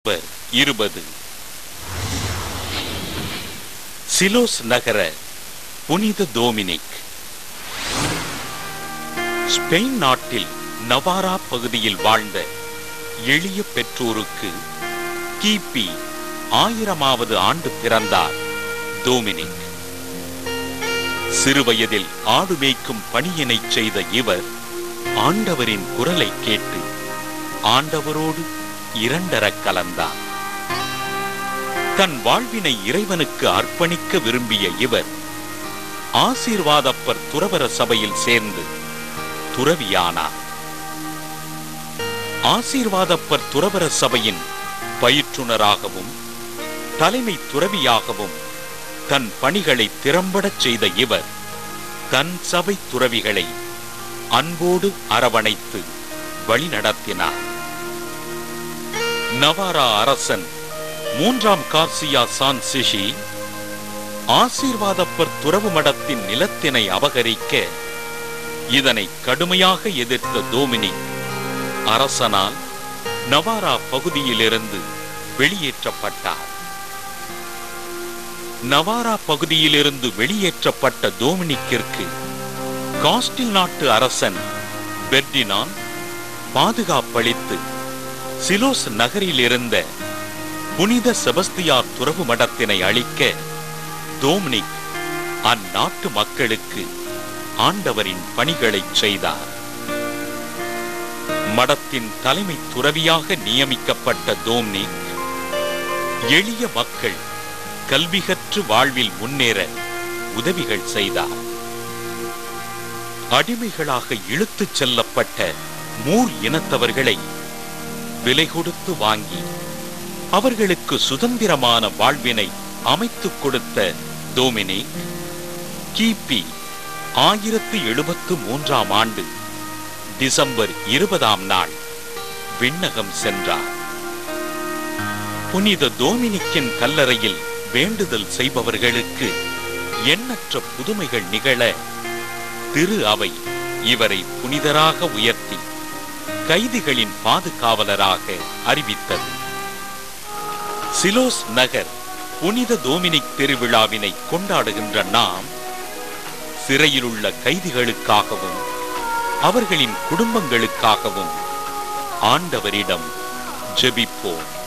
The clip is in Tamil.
நவம்பர் இருபது சிலோஸ் நகர புனித டோமினிக் ஸ்பெயின் நாட்டில் நவாரா பகுதியில் வாழ்ந்த எளிய பெற்றோருக்கு கிபி ஆயிரமாவது ஆண்டு பிறந்தார் டோமினிக் சிறுவயதில் ஆடு மேய்க்கும் பணியினைச் செய்த இவர் ஆண்டவரின் குரலை கேட்டு ஆண்டவரோடு இரண்டரக் கலந்தார் தன் வாழ்வினை இறைவனுக்கு அர்ப்பணிக்க விரும்பிய இவர் ஆசீர்வாதப்பர் துறவர சபையில் சேர்ந்து துறவியானார் ஆசீர்வாதப்பர் துறவர சபையின் பயிற்றுனராகவும் தலைமை துறவியாகவும் தன் பணிகளை திறம்படச் செய்த இவர் தன் சபை துறவிகளை அன்போடு அரவணைத்து வழிநடத்தினார் நவாரா அரசன் மூன்றாம் கார்சியா சான் சிஷி ஆசீர்வாதப்பர் துறவு மடத்தின் நிலத்தினை அபகரிக்க இதனை கடுமையாக எதிர்த்த டோமினிக் அரசனால் நவாரா பகுதியிலிருந்து வெளியேற்றப்பட்டார் நவாரா பகுதியிலிருந்து வெளியேற்றப்பட்ட டோமினிக்கிற்கு காஸ்டில் நாட்டு அரசன் பெர்டினான் பாதுகாப்பளித்து சிலோஸ் நகரில் இருந்த புனித செபஸ்தியார் துறவு மடத்தினை அழிக்க டோம்னிக் அந்நாட்டு மக்களுக்கு ஆண்டவரின் பணிகளைச் செய்தார் மடத்தின் தலைமை துறவியாக நியமிக்கப்பட்ட டோம்னிக் எளிய மக்கள் கல்வி கற்று வாழ்வில் முன்னேற உதவிகள் செய்தார் அடிமைகளாக இழுத்துச் செல்லப்பட்ட மூர் இனத்தவர்களை விலை கொடுத்து வாங்கி அவர்களுக்கு சுதந்திரமான வாழ்வினை அமைத்துக் கொடுத்த டோமினிக் கிபி ஆயிரத்து எழுபத்து மூன்றாம் ஆண்டு டிசம்பர் இருபதாம் நாள் விண்ணகம் சென்றார் புனித டோமினிக்கின் கல்லறையில் வேண்டுதல் செய்பவர்களுக்கு எண்ணற்ற புதுமைகள் நிகழ திரு அவை இவரை புனிதராக உயர்த்தி கைதிகளின் பாதுகாவலராக அறிவித்தது சிலோஸ் நகர் புனித டோமினிக் திருவிழாவினை கொண்டாடுகின்ற நாம் சிறையிலுள்ள கைதிகளுக்காகவும் அவர்களின் குடும்பங்களுக்காகவும் ஆண்டவரிடம் ஜெபிப்போம்